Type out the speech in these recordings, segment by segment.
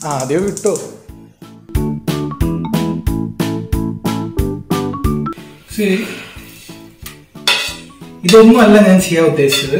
ആദ്യം വിട്ടോ ശരി ഇതൊന്നുമല്ല ഞാൻ ചെയ്യാൻ ഉദ്ദേശിച്ചത്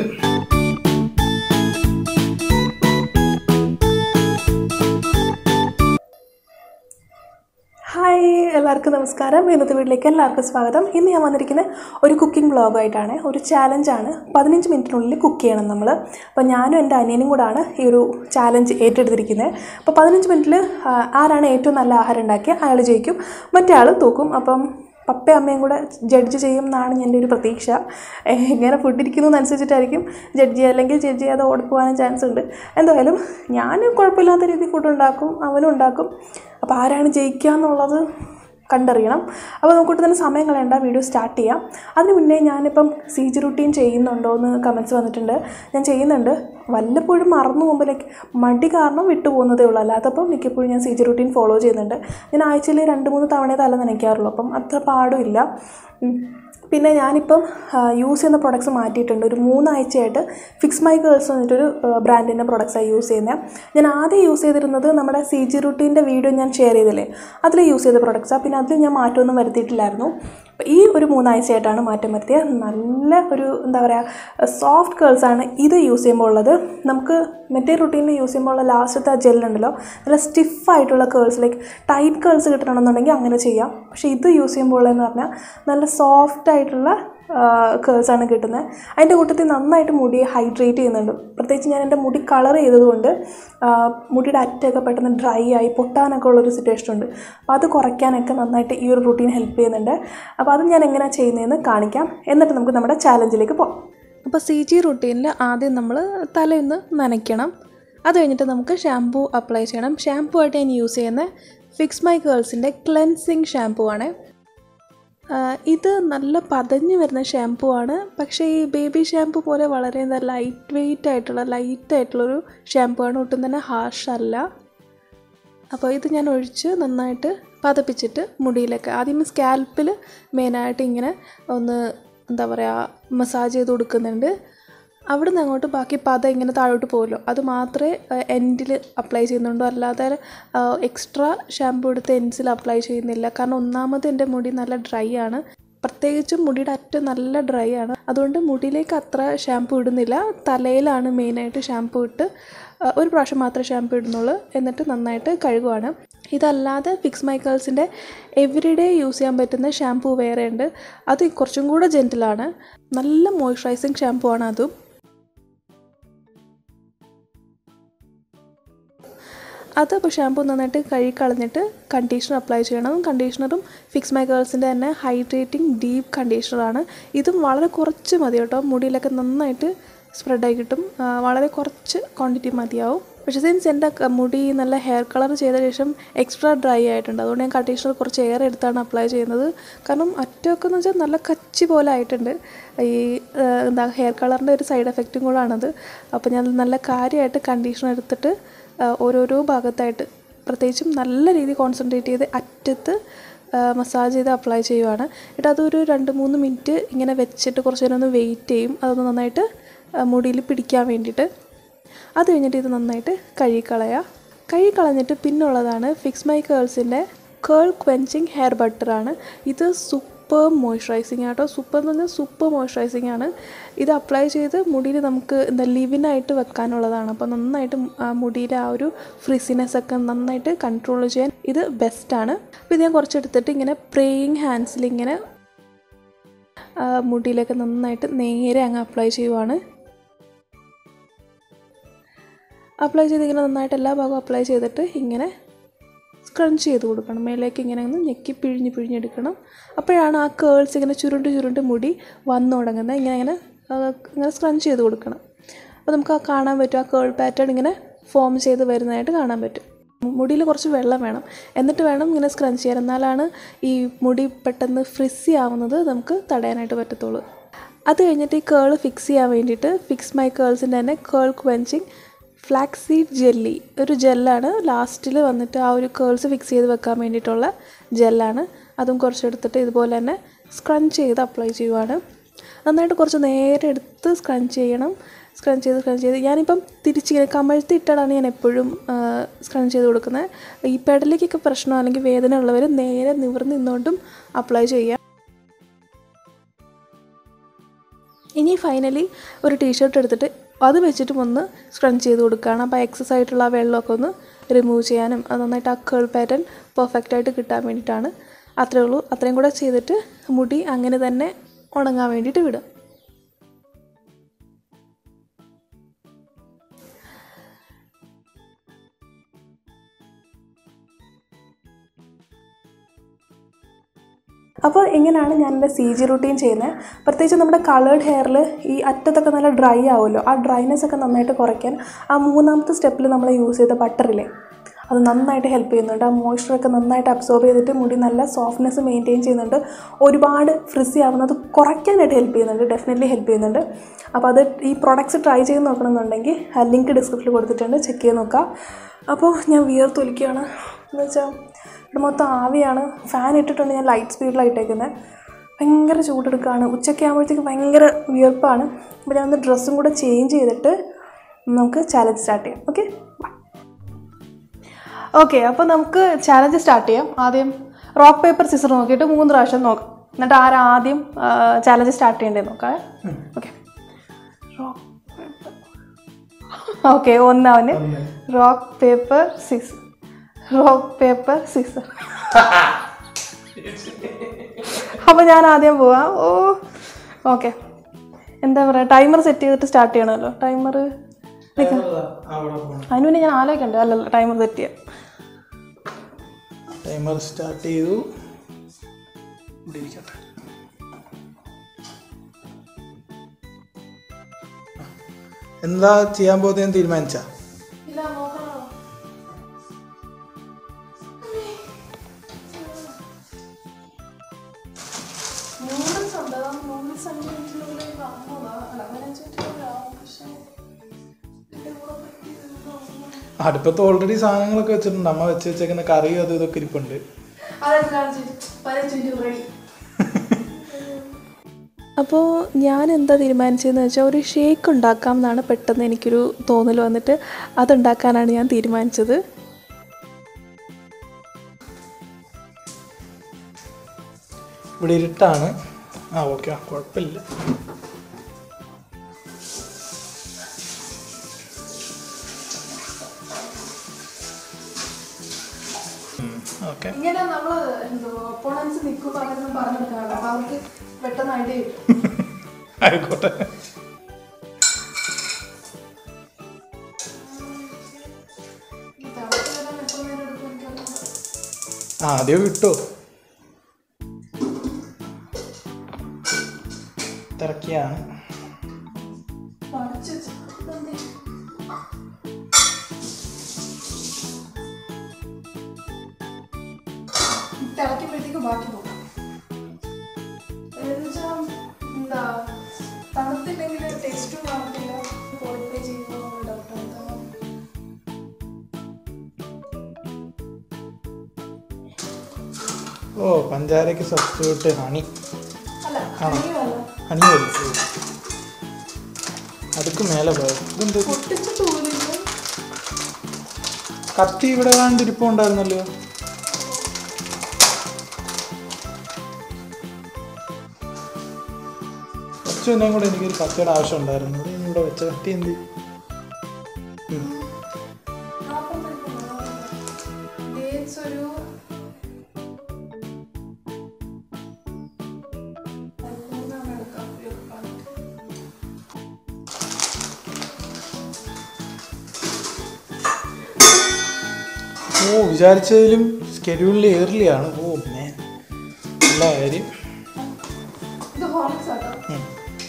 ഹായ് എല്ലാവർക്കും നമസ്കാരം ഇന്നത്തെ വീട്ടിലേക്ക് എല്ലാവർക്കും സ്വാഗതം ഇന്ന് ഞാൻ വന്നിരിക്കുന്നത് ഒരു കുക്കിംഗ് വ്ളോഗായിട്ടാണ് ഒരു ചാലഞ്ചാണ് പതിനഞ്ച് മിനിറ്റിനുള്ളിൽ കുക്ക് ചെയ്യണം നമ്മൾ അപ്പോൾ ഞാനും എൻ്റെ അനിയനും കൂടാണ് ഈ ഒരു ചാലഞ്ച് ഏറ്റെടുത്തിരിക്കുന്നത് അപ്പോൾ പതിനഞ്ച് മിനിറ്റിൽ ആരാണ് ഏറ്റവും നല്ല ആഹാരം ഉണ്ടാക്കിയ അയാൾ ജയിക്കും മറ്റേ ആൾ തൂക്കും അപ്പം പപ്പയും അമ്മയും കൂടെ ജഡ്ജ് ചെയ്യും എന്നാണ് എൻ്റെ ഒരു പ്രതീക്ഷ ഏഹ് ഇങ്ങനെ ഫുഡ് ഇരിക്കുന്നതനുസരിച്ചിട്ടായിരിക്കും ജഡ്ജ് ചെയ്യുക അല്ലെങ്കിൽ ജഡ്ജ് ചെയ്യാതെ ഓടിപ്പോകാനും ചാൻസ് ഉണ്ട് എന്തായാലും ഞാൻ കുഴപ്പമില്ലാത്ത രീതിയിൽ ഫുഡ് ഉണ്ടാക്കും അവനും ഉണ്ടാക്കും അപ്പോൾ ആരാണ് ജയിക്കുക എന്നുള്ളത് കണ്ടറിയണം അപ്പോൾ നമുക്കൊട്ട് തന്നെ സമയം കളയണ്ട വീഡിയോ സ്റ്റാർട്ട് ചെയ്യാം അതിന് മുന്നേ ഞാനിപ്പം സി ജി റുട്ടീൻ ചെയ്യുന്നുണ്ടോ എന്ന് കമൻസ് വന്നിട്ടുണ്ട് ഞാൻ ചെയ്യുന്നുണ്ട് വല്ലപ്പോഴും മറന്നു പോകുമ്പോൾ ലൈക്ക് മടി കാരണം വിട്ടു പോകുന്നതേ ഉള്ളൂ അല്ലാത്തപ്പോൾ മിക്കപ്പോഴും ഞാൻ സി ജി റുട്ടീൻ ഫോളോ ചെയ്യുന്നുണ്ട് ഞാൻ ആഴ്ചയിൽ രണ്ട് മൂന്ന് തവണ തല നനയ്ക്കാറുള്ളൂ അപ്പം അത്ര പാടുമില്ല ഉം. പിന്നെ ഞാനിപ്പം യൂസ് ചെയ്യുന്ന പ്രൊഡക്ട്സ് മാറ്റിയിട്ടുണ്ട് ഒരു മൂന്നാഴ്ചയായിട്ട് ഫിക്സ് മൈ ഗേൾസ് എന്നിട്ടൊരു ബ്രാൻഡിൻ്റെ പ്രൊഡക്ട്സാണ് യൂസ് ചെയ്യുന്നത് ഞാൻ ആദ്യം യൂസ് ചെയ്തിരുന്നത് നമ്മുടെ സി ജി റുട്ടീൻ്റെ വീഡിയോ ഞാൻ ഷെയർ ചെയ്തില്ലേ അതിൽ യൂസ് ചെയ്ത പ്രൊഡക്ട്സാണ് പിന്നെ അതിൽ ഞാൻ മാറ്റമൊന്നും വരുത്തിയിട്ടില്ലായിരുന്നു അപ്പോൾ ഈ ഒരു മൂന്നാഴ്ചയായിട്ടാണ് മാറ്റം വരുത്തിയത് നല്ല ഒരു എന്താ പറയുക സോഫ്റ്റ് കേൾസാണ് ഇത് യൂസ് ചെയ്യുമ്പോൾ ഉള്ളത് നമുക്ക് മറ്റേ റുട്ടീനിൽ യൂസ് ചെയ്യുമ്പോൾ ഉള്ള ലാസ്റ്റത്തെ ആ ജെല്ലുണ്ടല്ലോ നല്ല സ്റ്റിഫായിട്ടുള്ള കേൾസ് ലൈക്ക് ടൈറ്റ് കേൾസ് കിട്ടണമെന്നുണ്ടെങ്കിൽ അങ്ങനെ ചെയ്യാം പക്ഷേ ഇത് യൂസ് ചെയ്യുമ്പോൾ ഉള്ളതെന്ന് പറഞ്ഞാൽ നല്ല സോഫ്റ്റ് ആയിട്ടുള്ള കേൾസാണ് കിട്ടുന്നത് അതിൻ്റെ കൂട്ടത്തിൽ നന്നായിട്ട് മുടി ഹൈഡ്രേറ്റ് ചെയ്യുന്നുണ്ട് പ്രത്യേകിച്ച് ഞാൻ എൻ്റെ മുടി കളർ ചെയ്തതുകൊണ്ട് ആ, മുടിയുടെ അറ്റൊക്കെ പെട്ടെന്ന് ഡ്രൈ ആയി പൊട്ടാനൊക്കെ ഉള്ളൊരു സിറ്റുവേഷൻ ഉണ്ട് അപ്പോൾ അത് കുറയ്ക്കാനൊക്കെ നന്നായിട്ട് ഈ ഒരു റുട്ടീൻ ഹെൽപ്പ് ചെയ്യുന്നുണ്ട് അപ്പോൾ അത് ഞാൻ എങ്ങനെയാണ് ചെയ്യുന്നതെന്ന് കാണിക്കാം എന്നിട്ട് നമുക്ക് നമ്മുടെ ചാലഞ്ചിലേക്ക് പോകാം അപ്പോൾ സി ജി റുട്ടീനിൽ ആദ്യം നമ്മൾ തലേന്ന് നനയ്ക്കണം അത് കഴിഞ്ഞിട്ട് നമുക്ക് ഷാംപൂ അപ്ലൈ ചെയ്യണം ഷാംപൂ ആയിട്ട് ഞാൻ യൂസ് ചെയ്യുന്ന ഫിക്സ് മൈ ഗേൾസിൻ്റെ ക്ലെൻസിങ് ഷാംപൂ ആണ് ആഹ് ഇത് നല്ല പതഞ്ഞ് വരുന്ന ഷാംപൂ ആണ് പക്ഷേ ഈ ബേബി ഷാംപൂ പോലെ വളരെ എന്താ ലൈറ്റ് വെയിറ്റ് ആയിട്ടുള്ള ലൈറ്റ് ആയിട്ടുള്ളൊരു ഷാംപൂ ആണ് ഒട്ടും തന്നെ ഹാർഷ് അല്ല അപ്പോൾ ഇത് ഞാൻ ഒഴിച്ച് നന്നായിട്ട് പതപ്പിച്ചിട്ട് മുടിയിലൊക്കെ ആദ്യം സ്കാൽപ്പിൽ മെയിനായിട്ട് ഇങ്ങനെ ഒന്ന് എന്താ പറയുക മസാജ് ചെയ്ത് കൊടുക്കുന്നുണ്ട് അവിടെ നിന്ന് അങ്ങോട്ട് ബാക്കി പത ഇങ്ങനെ താഴോട്ട് പോകുമല്ലോ അത് മാത്രമേ എൻഡിൽ അപ്ലൈ ചെയ്യുന്നുണ്ടോ അല്ലാതെ എക്സ്ട്രാ ഷാമ്പൂ എടുത്ത് എൻഡ്സിൽ അപ്ലൈ ചെയ്യുന്നില്ല കാരണം ഒന്നാമത് എൻ്റെ മുടി നല്ല ഡ്രൈ ആണ് പ്രത്യേകിച്ചും മുടിയുടെ അറ്റം നല്ല ഡ്രൈ ആണ് അതുകൊണ്ട് മുടിയിലേക്ക് അത്ര ഷാമ്പൂ ഇടുന്നില്ല തലയിലാണ് മെയിനായിട്ട് ഷാമ്പൂ ഇട്ട് ആ, ഒരു പ്രാവശ്യം മാത്രമേ ഷാമ്പൂ ഇടുന്നുള്ളൂ എന്നിട്ട് നന്നായിട്ട് കഴുകുവാണ് ഇതല്ലാതെ ഫിക്സ് മൈക്കേൾസിൻ്റെ എവറിഡേ യൂസ് ചെയ്യാൻ പറ്റുന്ന ഷാമ്പൂ വേറെ ഉണ്ട് അത് കുറച്ചും കൂടെ ജെൻറ്റിലാണ് നല്ല മോയ്സ്ചറൈസിങ് ഷാമ്പൂ ആണ് അതും അത് അപ്പോൾ ഷാമ്പൂ നന്നായിട്ട് കഴുകി കളഞ്ഞിട്ട് കണ്ടീഷണർ അപ്ലൈ ചെയ്യണം കണ്ടീഷണറും ഫിക്സ് മൈ ഗേൾസിൻ്റെ തന്നെ ഹൈഡ്രേറ്റിംഗ് ഡീപ്പ് കണ്ടീഷണറാണ് ഇതും വളരെ കുറച്ച് മതി കേട്ടോ മുടിയിലൊക്കെ നന്നായിട്ട് സ്പ്രെഡായി കിട്ടും ആ, വളരെ കുറച്ച് ക്വാണ്ടിറ്റി മതിയാവും പക്ഷേ സിൻസ് എൻ്റെ ക- മുടി നല്ല ഹെയർ കളർ ചെയ്ത ശേഷം എക്സ്ട്രാ ഡ്രൈ ആയിട്ടുണ്ട് അതുകൊണ്ട് ഞാൻ കണ്ടീഷണർ കുറച്ച് ഏറെ എടുത്താണ് അപ്ലൈ ചെയ്യുന്നത് കാരണം അറ്റമൊക്കെ എന്ന് വെച്ചാൽ നല്ല കച്ചി പോലെ ആയിട്ടുണ്ട് ഈ ആ, എന്താ ഹെയർ കളറിൻ്റെ ഒരു സൈഡ് എഫക്റ്റും കൂടാണത് അപ്പോൾ ഞാൻ നല്ല കാര്യമായിട്ട് കണ്ടീഷണർ എടുത്തിട്ട് ആ, ഓരോരോ ഭാഗത്തായിട്ട് പ്രത്യേകിച്ചും നല്ല രീതിയിൽ കോൺസെൻട്രേറ്റ് ചെയ്ത് അറ്റത്ത് മസാജ് ചെയ്ത് അപ്ലൈ ചെയ്യുവാണ് എന്നിട്ട് അതൊരു രണ്ട് മൂന്ന് മിനിറ്റ് ഇങ്ങനെ വെച്ചിട്ട് കുറച്ച് നേരം ഒന്ന് വെയിറ്റ് ചെയ്യും അതൊന്ന് നന്നായിട്ട് മുടിയിൽ പിടിക്കാൻ വേണ്ടിയിട്ട് അത് കഴിഞ്ഞിട്ട് ഇത് നന്നായിട്ട് കഴുകിക്കളയുക കഴുകിക്കളഞ്ഞിട്ട് പിന്നുള്ളതാണ് ഫിക്സ് മൈ കേൾസിൻ്റെ കേൾ ക്വെൻച്ചിങ് ഹെയർ ബട്ടറാണ് ഇത് സൂപ്പർ മോയ്സ്ചറൈസിങ് ആട്ടോ സൂപ്പർ എന്ന് പറഞ്ഞാൽ സൂപ്പർ മോയ്സ്ചറൈസിങ് ആണ് ഇത് അപ്ലൈ ചെയ്ത് മുടിയിൽ നമുക്ക് എന്താ ലിവിനായിട്ട് വെക്കാനുള്ളതാണ് അപ്പോൾ നന്നായിട്ട് ആ മുടിയിലെ ആ ഒരു ഫ്രിസിനെസ് ഒക്കെ നന്നായിട്ട് കൺട്രോൾ ചെയ്യാൻ ഇത് ബെസ്റ്റാണ് അപ്പോൾ ഇത് ഞാൻ കുറച്ചെടുത്തിട്ട് ഇങ്ങനെ പ്രേയിങ് ഹാൻഡ്സിൽ ഇങ്ങനെ ആ, മുടിയിലൊക്കെ നന്നായിട്ട് നേരെ അങ്ങ് അപ്ലൈ ചെയ്യുവാണ് അപ്ലൈ ചെയ്ത് ഇങ്ങനെ നന്നായിട്ട് എല്ലാ ഭാഗവും അപ്ലൈ ചെയ്തിട്ട് ഇങ്ങനെ സ്ക്രഞ്ച് ചെയ്ത് കൊടുക്കണം മേലേക്ക് ഇങ്ങനെ ഒന്ന് ഞെക്കി പിഴിഞ്ഞ് പിഴിഞ്ഞെടുക്കണം അപ്പോഴാണ് ആ കേൾസ് ഇങ്ങനെ ചുരുണ്ട് ചുരുണ്ട് മുടി വന്നു തുടങ്ങുന്നത് ഇങ്ങനെ ഇങ്ങനെ ആ, ഇങ്ങനെ സ്ക്രഞ്ച് ചെയ്ത് കൊടുക്കണം അപ്പോൾ നമുക്ക് ആ കാണാൻ പറ്റും ആ കേൾ പാറ്റേൺ ഇങ്ങനെ ഫോം ചെയ്ത് വരുന്നതായിട്ട് കാണാൻ പറ്റും മുടിയിൽ കുറച്ച് വെള്ളം വേണം എന്നിട്ട് വേണം ഇങ്ങനെ സ്ക്രഞ്ച് ചെയ്യാൻ എന്നാലാണ് ഈ മുടി പെട്ടെന്ന് ഫ്രിസി ആവുന്നത് നമുക്ക് തടയാനായിട്ട് പറ്റത്തുള്ളൂ അത് കഴിഞ്ഞിട്ട് ഈ കേൾ ഫിക്സ് ചെയ്യാൻ വേണ്ടിയിട്ട് ഫിക്സ് മൈ കേൾസിൻ്റെ തന്നെ curl quenching flax seed jelly ഒരു ജെല്ലാണ് ലാസ്റ്റിൽ വന്നിട്ട് ആ ഒരു കേൾസ് ഫിക്സ് ചെയ്ത് വെക്കാൻ വേണ്ടിയിട്ടുള്ള ജെല്ലാണ് അതും കുറച്ചെടുത്തിട്ട് ഇതുപോലെ തന്നെ സ്ക്രഞ്ച് ചെയ്ത് അപ്ലൈ ചെയ്യുവാണ് നന്നായിട്ട് കുറച്ച് നേരെ എടുത്ത് സ്ക്രഞ്ച് ചെയ്യണം സ്ക്രഞ്ച് ചെയ്ത് സ്ക്രഞ്ച് ചെയ്ത് ഞാനിപ്പം തിരിച്ചിങ്ങനെ കമഴ്ത്തിയിട്ടാണ് ഞാൻ എപ്പോഴും സ്ക്രഞ്ച് ചെയ്ത് കൊടുക്കുന്നത് ഈ പെടലിക്കൊക്കെ പ്രശ്നം അല്ലെങ്കിൽ വേദന ഉള്ളവർ നേരെ നിവർന്ന് നിന്നുകൊണ്ടും അപ്ലൈ ചെയ്യാം ഇനി ഫൈനലി ഒരു ടീഷർട്ട് എടുത്തിട്ട് അത് വെച്ചിട്ടും ഒന്ന് സ്ക്രഞ്ച് ചെയ്ത് കൊടുക്കുകയാണ് അപ്പോൾ എക്സസ് ആയിട്ടുള്ള ആ വെള്ളമൊക്കെ ഒന്ന് റിമൂവ് ചെയ്യാനും അത് നന്നായിട്ട് ആ കേൾ പാറ്റേൺ പെർഫെക്റ്റ് ആയിട്ട് കിട്ടാൻ വേണ്ടിയിട്ടാണ് അത്രേ ഉള്ളൂ അത്രയും കൂടെ ചെയ്തിട്ട് മുടി അങ്ങനെ തന്നെ ഉണങ്ങാൻ വേണ്ടിയിട്ട് വിടും അപ്പോൾ എങ്ങനെയാണ് ഞാൻ എൻ്റെ സി ജി റുട്ടീൻ ചെയ്യുന്നത് പ്രത്യേകിച്ച് നമ്മുടെ കളേർഡ് ഹെയറിൽ ഈ അറ്റത്തൊക്കെ നല്ല ഡ്രൈ ആവുമല്ലോ ആ ഡ്രൈനെസ് ഒക്കെ നന്നായിട്ട് കുറയ്ക്കാൻ ആ മൂന്നാമത്തെ സ്റ്റെപ്പിൽ നമ്മൾ യൂസ് ചെയ്ത ബട്ടറില്ലേ അത് നന്നായിട്ട് ഹെൽപ്പ് ചെയ്യുന്നുണ്ട് ആ മോയ്സ്ചറൊക്കെ നന്നായിട്ട് അബ്സോർബ് ചെയ്തിട്ട് മുടി നല്ല സോഫ്റ്റ്നെസ് മെയിൻറ്റെയിൻ ചെയ്യുന്നുണ്ട് ഒരുപാട് ഫ്രിസി ആവുന്നത് കുറയ്ക്കാനായിട്ട് ഹെൽപ്പ് ചെയ്യുന്നുണ്ട് ഡെഫിനറ്റ്ലി ഹെൽപ്പ് ചെയ്യുന്നുണ്ട് അപ്പോൾ അത് ഈ പ്രോഡക്റ്റ്സ് ട്രൈ ചെയ്ത് നോക്കണമെന്നുണ്ടെങ്കിൽ ആ ലിങ്ക് ഡിസ്ക്രിപ്ഷനിൽ കൊടുത്തിട്ടുണ്ട് ചെക്ക് ചെയ്ത് നോക്കാം അപ്പോൾ ഞാൻ വിയർത്തൊലിക്കുകയാണ് എന്ന് വെച്ചാൽ ഇവിടെ മൊത്തം ആവിയാണ് ഫാൻ ഇട്ടിട്ടുണ്ട് ഞാൻ ലൈറ്റ് സ്പീഡിലായിട്ടേക്കുന്നത് ഭയങ്കര ചൂടെടുക്കുകയാണ് ഉച്ചയ്ക്ക് ആകുമ്പോഴത്തേക്ക് ഭയങ്കര വിയർപ്പാണ് അപ്പോൾ ഞാൻ ഒന്ന് ഡ്രസ്സും കൂടെ ചേഞ്ച് ചെയ്തിട്ട് നമുക്ക് ചാലഞ്ച് സ്റ്റാർട്ട് ചെയ്യാം ഓക്കെ ഓക്കെ അപ്പോൾ നമുക്ക് ചാലഞ്ച് സ്റ്റാർട്ട് ചെയ്യാം ആദ്യം റോക്ക് പേപ്പർ സിസർ നോക്കിയിട്ട് മൂന്ന് പ്രാവശ്യം നോക്കാം എന്നിട്ട് ആരാ ആദ്യം ചാലഞ്ച് സ്റ്റാർട്ട് ചെയ്യേണ്ടത് നോക്കാം ഓക്കെ റോക്ക് പേപ്പർ ഓക്കെ ഒന്നവന് rock paper scissors rock paper scissors അപ്പോൾ ഞാൻ ആദ്യം പോവാം ഓ ഓക്കെ എന്താ പറയുക ടൈമർ സെറ്റ് ചെയ്തിട്ട് സ്റ്റാർട്ട് ചെയ്യണമല്ലോ ടൈമർ അതിന് മുന്നേ ഞാൻ ആലോചിക്കണ്ടേ അല്ലല്ലോ ടൈമർ സെറ്റ് ചെയ്യാം ടൈമർ സ്റ്റാർട്ട് ചെയ്തു ഇവിടെ ഇരിക്കട്ടെ എന്താ ചെയ്യാൻ പോകുന്നതെന്ന് തീരുമാനിച്ച ഇല്ല നോക്കണോ നൂഡിൽസ് ഉണ്ട് നൂഡിൽസ് അഞ്ച് മിനിറ്റിനുള്ളിൽ വന്നതാ അല്ല പതിനഞ്ച് മിനിറ്റിനുള്ളിലാവും പക്ഷേ ഇതിൻ്റെ കൂടെ പറ്റിയതെന്തോ അടുപ്പത്ത് ഓൾറെഡി സാധനങ്ങളൊക്കെ വെച്ചിട്ടുണ്ട് അമ്മ വെച്ച് വെച്ചേക്കുന്ന കറിയും അതും ഇതൊക്കെ ഇരിപ്പുണ്ട് അപ്പോൾ ഞാൻ എന്താ തീരുമാനിച്ചതെന്ന് വെച്ചാൽ ഒരു ഷേക്ക് ഉണ്ടാക്കാം എന്നാണ് പെട്ടെന്ന് എനിക്കൊരു തോന്നൽ വന്നിട്ട് അതുണ്ടാക്കാനാണ് ഞാൻ തീരുമാനിച്ചത് ഇവിടെ ഇരുട്ടാണ് ആ ഓക്കെ ആ കുഴപ്പമില്ല ഓക്കെ ഇങ്ങനെ നമ്മൾ എന്തോ ഒപ്പോണൻസ് നിൽക്കുമ്പോൾ അവരൊന്നും പറഞ്ഞെടുക്കാറുണ്ട് അപ്പോൾ അവർക്ക് പെട്ടെന്ന് ഐഡിയ കിട്ടും ആയിക്കോട്ടെ ഈ തിളച്ച് വരാൻ എത്ര നേരം എടുക്കും എനിക്കറിയില്ല. ആ ആദ്യം വിട്ടോ തിരക്കിയാണ് പറിച്ച് വെച്ച് ഇതെന്തേ? തിളയ്ക്കുമ്പോഴത്തേക്ക് ബാക്കി നോക്കാം എന്നുവെച്ചാ, എന്താ തണുത്തില്ലെങ്കിൽ ടേസ്റ്റും കാണത്തില്ല ക്വാളിഫൈ ചെയ്യുമ്പോൾ ഡൗട്ട് ഓ പഞ്ചാരക്ക് സബ്സ്റ്റിറ്റ്യൂട്ട് ഹണി അല്ല ആണോ? അങ്ങനെയല്ല ഹണി വലിച്ചു അതുക്ക് മേലെ പോയത് ഇതെന്ത് പൊട്ടിച്ചിട്ട് പോലും കത്തി ഇവിടെ വേണ്ട ഇരിപ്പുണ്ടായിരുന്നല്ലോ കുറച്ച് മുന്നേ കൂടെ എനിക്കൊരു കത്തിയുടെ ആവശ്യം ഉണ്ടായിരുന്നു ഇവിടെ ഇനി ഇവിടെ വെച്ച കത്തി എന്ത് ഉം. ഡേറ്റ്സ് ഒരു പതിമൂന്നാണ് എടുക്കാം ഓ വിചാരിച്ചതിലും സ്കെഡ്യൂളിൽ ഏർലിയാണ് ഓ മേ നല്ല കാര്യം ഇത് ഹോർലിക്സ് ആട്ടോ ഉം.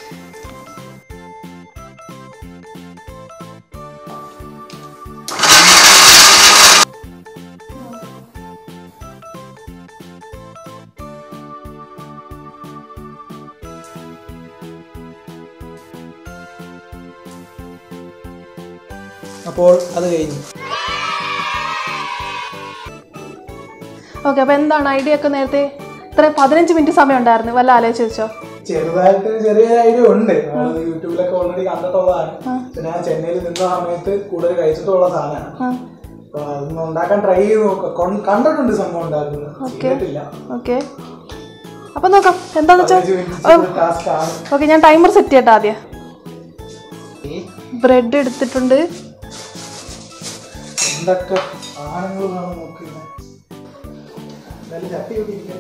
അപ്പോൾ അത് കഴിഞ്ഞു ഓക്കെ അപ്പോൾ എന്താണ് ഐഡിയ ഒക്കെ നേരത്തെ ഇത്ര പതിനഞ്ച് മിനിറ്റ് സമയം ഉണ്ടായിരുന്നു വല്ല ആലോചിച്ച് വെച്ചോ ചെറുതായിട്ട് ചെറിയ ഐഡിയ ഉണ്ട് നമ്മള് യൂട്യൂബിലൊക്കെ ഓൾറെഡി കണ്ടിട്ടുള്ളതാണ് പിന്നെ ഞാൻ ചെന്നൈയിൽ നിന്ന സമയത്ത് കൂടുതൽ കഴിച്ചിട്ടുള്ള സാധനമാണ് ആ അപ്പൊ അതൊന്ന് ഉണ്ടാക്കാൻ ട്രൈ ചെയ്ത് നോക്കാം കണ്ടിട്ടുണ്ട് സംഭവം ഉണ്ടാക്കുന്നത് ചെയ്തിട്ടില്ല ഓക്കെ അപ്പം നോക്കാം എന്താന്ന് വെച്ചാൽ ടാസ്ക് ആണ് ഓക്കെ ഞാൻ ടൈമർ സെറ്റ് ചെയ്യട്ടെ ആദ്യം ബ്രെഡ് എടുത്തിട്ടുണ്ട് എന്തൊക്കെ സാധനങ്ങൾ വേണം നോക്കുന്നത് എന്തായാലും ചട്ടി പിടിക്കാം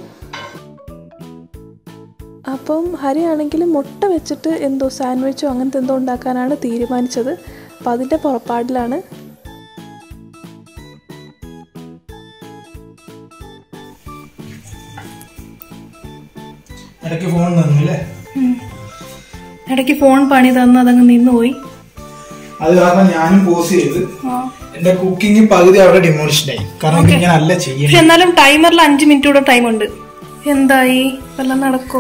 അപ്പം ഹരിയാണെങ്കിൽ മുട്ട വെച്ചിട്ട് എന്തോ സാൻഡ്വിച്ചോ അങ്ങനത്തെ എന്തോ ഉണ്ടാക്കാനാണ് തീരുമാനിച്ചത് അപ്പം അതിൻ്റെ പുറപ്പാടിലാണ് ഇടയ്ക്ക് ഫോൺ തന്നില്ലേ ഇടയ്ക്ക് ഫോൺ പണി തന്ന് അതങ്ങ് നിന്നുപോയി അത് കാരണം ഞാനും പോസ് ചെയ്ത് എന്റെ കുക്കിംഗ് പകുതി അവിടെ ഡിമോളിഷൻ ആയി കാരണം ഇത് ഇങ്ങനെ അല്ല ചെയ്യണം പക്ഷെ എന്നാലും ടൈമറിൽ അഞ്ച് മിനിറ്റ് കൂടെ ടൈം ഉണ്ട് എന്തായി വല്ലതും നടക്കോ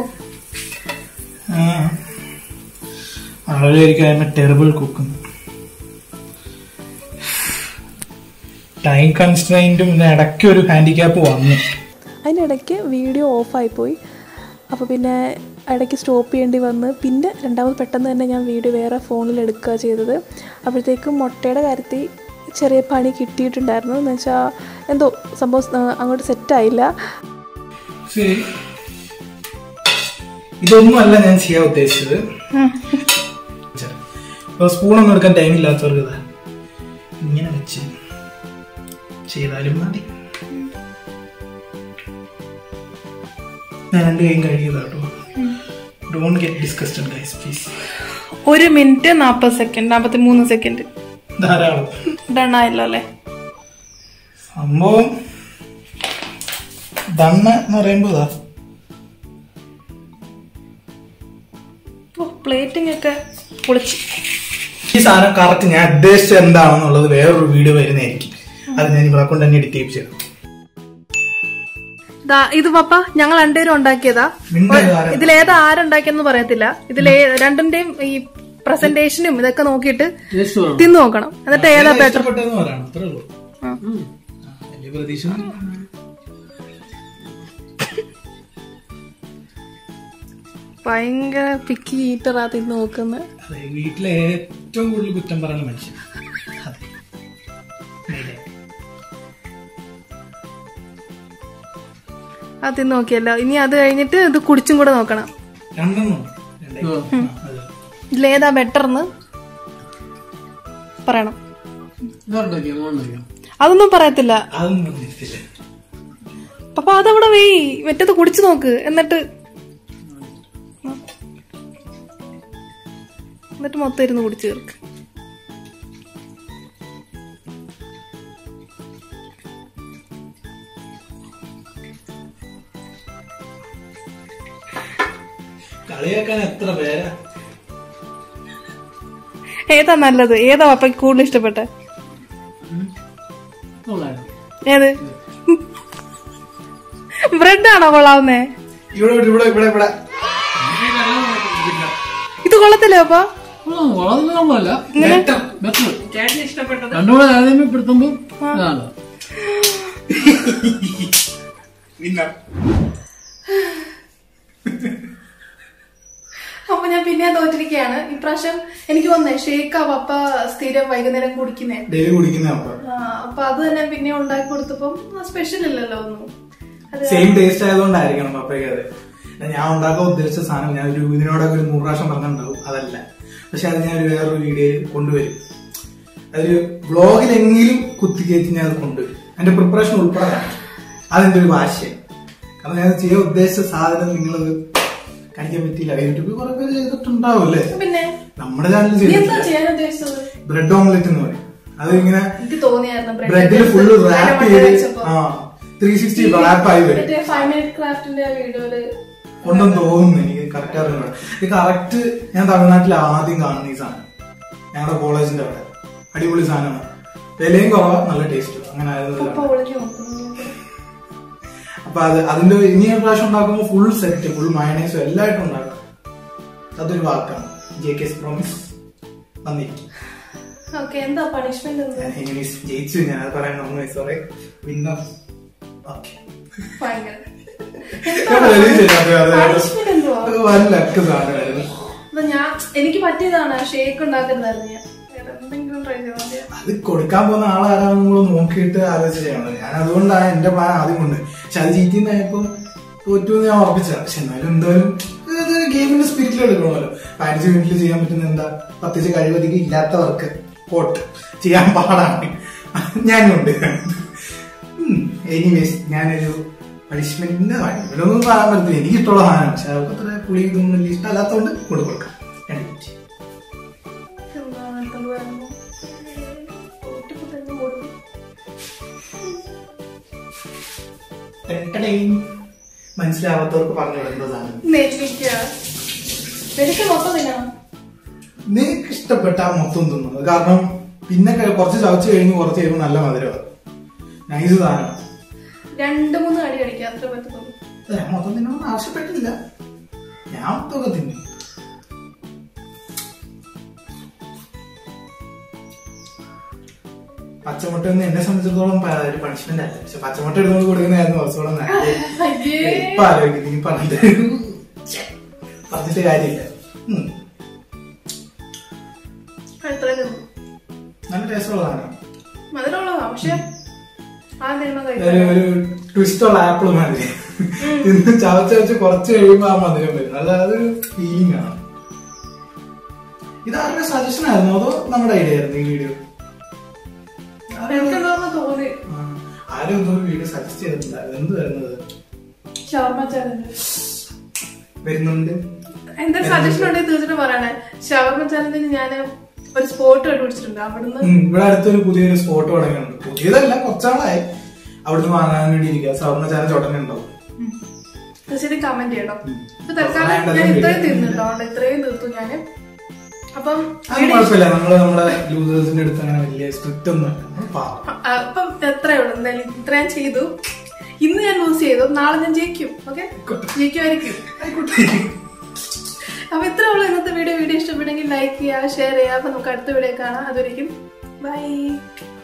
ആളുകളായിരിക്കും ടെറിബിൾ കുക്കിംഗ് ടൈം കൺസ്ട്രൈൻറ്റും പിന്നെ ഇടയ്ക്ക് ഒരു ഹാൻഡിക്യാപ്പ് വന്നു അതിനിടയ്ക്ക് വീഡിയോ ഓഫായി പോയി അപ്പോൾ പിന്നെ ഇടയ്ക്ക് സ്റ്റോപ്പ് ചെയ്യേണ്ടി വന്ന് പിന്നെ രണ്ടാമത് പെട്ടെന്ന് തന്നെ ഞാൻ വീഡിയോ വേറെ ഫോണിൽ എടുക്കുക ചെയ്തത് അപ്പോഴത്തേക്കും മുട്ടയുടെ കാര്യത്തിൽ ചെറിയ പണി കിട്ടിയിട്ടുണ്ടായിരുന്നു എന്ന് വെച്ചാൽ എന്തോ സംഭവം ആ, അങ്ങോട്ട് സെറ്റായില്ല ശരി ഇതൊന്നും അല്ല ഞാൻ ചെയ്യാൻ ഉദ്ദേശിച്ചത് ഇപ്പൊ സ്പൂണൊന്നും എടുക്കാൻ ടൈം ഇല്ലാത്തവർക്ക് ഇതാ ഇങ്ങനെ വെച്ച് ചെയ്താലും മതി ഞാൻ രണ്ട് കൈയും കഴുകിയതാ കേട്ടോ don't get disgusted guys please ഒരു മിനിറ്റ് നാൽപ്പത് സെക്കൻഡ് നാൽപ്പത്തി മൂന്ന് സെക്കൻഡ് ധാരാളം ഡണ്ണായല്ലോ അല്ലേ സംഭവം ദണ്ണ എന്ന് പറയുമ്പോ ഇതാ പ്ലേറ്റിംഗ് ഒക്കെ പൊളിച്ച് ഈ സാധനം കറക്റ്റ് ഞാൻ ഉദ്ദേശിച്ചത് എന്താണെന്നുള്ളത് വേറൊരു വീഡിയോ വരുന്നതായിരിക്കും അത് ഞാൻ ഇവിടെ കൊണ്ട് തന്നെ എഡിറ്റ് ചെയ്തു ദാ, ഇത് പപ്പ ഞങ്ങൾ രണ്ടുപേരും ഉണ്ടാക്കിയതാ മിണ്ടരുത് ആരും. ഇതിലേതാ ആരുണ്ടാക്കിയെന്ന് പറയത്തില്ല ഇതിലെ രണ്ടിന്റെയും ഈ പ്രസന്റേഷനും ഇതൊക്കെ നോക്കിയിട്ട് തിന്നു നോക്കണം എന്നിട്ട് ഏതാ ബെറ്റർ ഇഷ്ടപ്പെട്ടെന്ന് പറയണം അത്രേ ഉള്ളൂ ആ, വലിയ പ്രതീക്ഷ ഒന്നും ഇല്ല. ഭയങ്കര പിക്കി ഈറ്ററാ തിന്ന് നോക്കുന്നത് അതെ വീട്ടിലെ ഏറ്റവും കൂടുതൽ കുറ്റം പറയുന്ന മനുഷ്യൻ അതെ. നേരെ. അത് തിന്ന് നോക്കിയല്ലോ ഇനി അത് കഴിഞ്ഞിട്ട് ഇത് കുടിച്ചും കൂടെ നോക്കണം രണ്ടെണ്ണം രണ്ടേ. ആ, അതെ. ഇതിലേതാ ബെറ്റർ എന്ന് പറയണം അതൊന്നും പറയത്തില്ല അതൊന്നും പറഞ്ഞിട്ടില്ല പപ്പ അതവിടെ വെയ് മറ്റത് കുടിച്ചു നോക്ക് എന്നിട്ട് എന്നിട്ട് മൊത്തം ഇരുന്ന് കുടിച്ചു തീർക്ക് കളിയാക്കാൻ എത്ര പേരാ ഏതാ നല്ലത് ഏതാ പപ്പയ്ക്ക് കൂടുതൽ ഇഷ്ടപ്പെട്ടെ ഏത് ബ്രെഡ് ആണോ കൊള്ളാവുന്നേ ഇവിടെ ഇവിടെ ഇവിടെ ഇവിടെ ഇത് കൊള്ളത്തില്ലേ പപ്പ വളർന്നുള്ളതല്ല Better. ബെറ്റർ ചേട്ടന് ഇഷ്ടപ്പെട്ടത് രണ്ടുകൂടെ താരതമ്യപ്പെടുത്തുമ്പോൾ ഇതാണ് Winner. അപ്പൊ ഞാൻ പിന്നെ തോറ്റിരിക്കുകയാണ് ഇപ്രാവശ്യം എനിക്ക് വന്നേ ഷേക്ക് ആ പപ്പ സ്ഥിരം വൈകുന്നേരം കുടിക്കുന്നേ ഡെയിലി കുടിക്കുന്ന അപ്പൊ ആ, അപ്പൊ അത് തന്നെ പിന്നെ ഉണ്ടാക്കി കൊടുത്തപ്പം സ്പെഷ്യൽ ഇല്ലല്ലോ ഒന്നും അത് സെയിം ടേസ്റ്റ് ആയതുകൊണ്ടായിരിക്കണം പപ്പയ്ക്ക് അത് ഞാൻ ഉണ്ടാക്കാൻ ഉദ്ദേശിച്ച സാധനം ഞാൻ ഒരു ഇതിനോടൊക്കെ ഒരു നൂറ് പ്രാവശ്യം പറഞ്ഞിട്ടുണ്ടാവും അതല്ല പക്ഷെ അത് ഞാൻ ഒരു വേറൊരു വീഡിയോയിൽ കൊണ്ടുവരും അതൊരു വ്ളോഗിലെങ്കിലും കുത്തിക്കയറ്റി ഞാൻ അത് കൊണ്ടുവരും എന്റെ പ്രിപ്പറേഷൻ ഉൾപ്പെടെ കാണിക്കും. അതെന്റെ ഒരു വാശിയാണ് കാരണം ഞാൻ ചെയ്യാൻ ഉദ്ദേശിച്ച സാധനം നിങ്ങളത് കാണിക്കാൻ പറ്റിയില്ല യൂട്യൂബിൽ കുറെ പേര് ചെയ്തിട്ടുണ്ടാവുമല്ലേ പിന്നെ നമ്മുടെ ചാനലിൽ നീ എന്താ ചെയ്തിട്ടില്ല ചെയ്യാൻ ഉദ്ദേശിച്ചത് ബ്രെഡ് ഓംലെറ്റ് എന്ന് പറയും അത് ഇങ്ങനെ എനിക്ക് തോന്നിയായിരുന്നു bread ബ്രെഡിൽ എടുത്ത് ഫുള്ള് അതിനെ റാപ്പ് മണ്ടയിൽ ചെയ്ത് വെച്ചപ്പോ. ആ ത്രീ സിക്സ്റ്റി റാപ്പ് ആയി വരും മറ്റേ ഫൈവ് മിനിറ്റ് ക്രാഫ്റ്റിന്റെ വീഡിയോയില് ഉണ്ടെന്ന് തോന്നുന്നു എനിക്ക് കറക്റ്റ് അറിയില്ല ഇത് കറക്റ്റ് ഞാൻ തമിഴ്നാട്ടിൽ ആദ്യം കാണുന്ന ഈ സാധനം ഞങ്ങളുടെ കോളേജിന്റെ അവിടെ അടിപൊളി സാധനമാണ് വിലയും കുറവാ നല്ല ടേസ്റ്റ് അങ്ങനെ പപ്പ ആയതുകൊണ്ടാണ് ഒളിഞ്ഞു നോക്കുന്നു അപ്പൊ അത് അതിന്റെ ഇനി ഒരു പ്രാവശ്യം ഉണ്ടാക്കുമ്പോൾ ഫുൾ സെറ്റ് ഫുൾ മയണൈസും എല്ലായിട്ടും ഉണ്ടാക്കും അതൊരു വാക്കാണ് ജെ കെ പ്രോമിസ് വന്നിരിക്കും ഓക്കെ എന്താ പണിഷ്മെന്റ് എന്താ എങ്ങനെ ജയിച്ചു ഞാൻ അത് പറയാൻ മറന്നു സോറി വിന്നർ ഓക്കെ ഭയങ്കര പണിഷ്മെന്റ് എന്തുവാ വൻ ലക്ക് സാധനമായിരുന്നു അപ്പൊ ഞാൻ എനിക്ക് പറ്റിയതാണ് ഷേക്ക് ഉണ്ടാക്കുന്നതായിരുന്നു ഞാൻ വേറെ എന്തെങ്കിലും ട്രൈ ചെയ്താൽ മതി അത് കൊടുക്കാൻ പോകുന്ന ആളാരാന്ന് നമ്മൾ നോക്കിയിട്ട് ആലോചിച്ച് ചെയ്യണം ഞാൻ അതുകൊണ്ടാണ് എന്റെ പ്ലാൻ ആദ്യം കൊണ്ട് പക്ഷെ അത് ചീറ്റിന്നായപ്പോ തോറ്റു എന്ന് ഞാൻ ഉറപ്പിച്ചതാണ് പക്ഷെ എന്നാലും എന്തായാലും ഇത് ഗെയിമിന്റെ സ്പിരിറ്റിൽ എടുക്കണമല്ലോ പതിനഞ്ച് മിനിറ്റിൽ ചെയ്യാൻ പറ്റുന്ന എന്താ പ്രത്യേകിച്ച് കഴിവധികം ഇല്ലാത്തവർക്ക് കോട്ട് ചെയ്യാൻ പാടാണ് ഞാനുണ്ട് എനിവേസ് ഞാനൊരു പണിഷ്മെന്റിന്റെ ഇവരൊന്നും പറയാൻ പറ്റത്തില്ല എനിക്ക് ഇഷ്ടമുള്ള സാധനം പക്ഷെ അവർക്ക് അത്ര പുളി ഇതൊന്നും വലിയ ഇഷ്ടമല്ലാത്തതുകൊണ്ട് കൊണ്ട് കൊടുക്കാം രണ്ട് മിനിറ്റ് എന്താ എടുത്തോണ്ട് വരുമ്പോ തോറ്റിപ്പോ തന്നെ കൊടുക്കും ടെട്ടടേയ്. മനസ്സിലാവാത്തവർക്ക് പറഞ്ഞു വിടുന്ന സാധനം നെല്ലിക്ക നെല്ലിക്ക മൊത്തം തിന്നണം നിനക്ക് ഇഷ്ടപ്പെട്ട ആ മൊത്തം തിന്നുന്നത് കാരണം പിന്നെ ക- കുറച്ച് ചവച്ച് കഴിഞ്ഞ് കുറച്ച് കഴിയുമ്പോൾ നല്ല മധുരമാണ് നൈസ് സാധനം രണ്ട് മൂന്ന് അടി അടിക്കാം അത്ര പറ്റത്തുള്ളൂ ഞാൻ മൊത്തം തിന്നണമെന്ന് ആവശ്യപ്പെട്ടില്ല ഞാൻ മൊത്തമൊക്കെ തിന്നു പച്ചമുട്ട ഒന്നും എന്നെ സംബന്ധിച്ചിടത്തോളം പ- ഒരു പണിഷ്മെന്റ് അല്ല പക്ഷെ പച്ചമുട്ട എടുത്തുകൊണ്ട് കൊടുക്കുന്നതായിരുന്നു കുറച്ചുകൂടെ നല്ലത് അയ്യേ ഇപ്പൊ ആലോചിക്കുന്നു നീ പറഞ്ഞിട്ട് ഛെ, പറഞ്ഞിട്ട് കാര്യമില്ല ഉം. അത്രയും തിന്നു നല്ല ടേസ്റ്റുള്ള സാധനം മധുരമുള്ളതാ പക്ഷെ ആ തിന്ന ഒരു കഴിക്കാൻ ഒരു ട്വിസ്റ്റ് ഉള്ള ആപ്പിൾ മാതിരി ഇന്ന് ചവച്ച് ചവച്ച് കുറച്ച് കഴിയുമ്പോ ആ മധുരം വരും നല്ല അതൊരു ഫീലിംഗ് ആണ് ഇത് ആരുടെ സജഷൻ ആയിരുന്നു അതോ നമ്മുടെ ഐഡിയ ആയിരുന്നു ഈ വീഡിയോ എനിക്ക് എന്താണെന്ന് തോന്നി ആരും ഒന്നും ഒരു വീഡിയോ സജസ്റ്റ് ചെയ്തിട്ടുണ്ടായിരുന്നു എന്ത് വരുന്നത് ഷവർമ ചാലഞ്ച് വരുന്നുണ്ട് എന്റെ സജഷൻ ഉണ്ടെങ്കിൽ തീർച്ചയായിട്ടും പറയണേ ഷവർമ ചാലഞ്ചിന് ഞാൻ ഒരു സ്പോട്ട് കണ്ടുപിടിച്ചിട്ടുണ്ട് അവിടുന്ന് ഉം, ഇവിടെ അടുത്തൊരു പുതിയൊരു സ്പോട്ട് തുടങ്ങിയിട്ടുണ്ട് പുതിയതല്ല കുറച്ചാളായി അവിടുന്ന് വാങ്ങാൻ വേണ്ടി ഇരിക്കുക സവർണ ചാനൽ ചോട്ടനെ ഉണ്ടാവും തീർച്ചയായിട്ടും കമന്റ് ചെയ്യണം ഉം. ഇപ്പൊ തൽക്കാലം പറയാനുള്ളത് ഞാൻ ഇത്രയും വീഡിയോ. തിന്നിട്ടോ അതുകൊണ്ട് ഇത്രയും തീർത്തു ഞാന് അപ്പം അത് കുഴപ്പമില്ല നമ്മള് നമ്മുടെ ലൂസേഴ്സിന്റെ അടുത്ത് അങ്ങനെ വലിയ സ്ട്രിക്റ്റ് ഒന്നും അല്ല നമ്മള് പാവം. ആ, അപ്പം എത്രയേ ഉള്ളൂ എന്തായാലും ഇത്രയും ചെയ്തു ഇന്ന് ഞാൻ ലൂസ് ചെയ്തു നാളെ ഞാൻ ജയിക്കും ഓക്കെ ജയിക്കുമായിരിക്കും ആയിക്കോട്ടെ അപ്പൊ ഇത്രേ ഉള്ളൂ ഇന്നത്തെ വീഡിയോ വീഡിയോ ഇഷ്ടപ്പെട്ടെങ്കിൽ ലൈക്ക് ചെയ്യുക ഷെയർ ചെയ്യുക അപ്പൊ നമുക്ക് അടുത്ത വീഡിയോ കാണാം അതൊരിക്കും ബൈ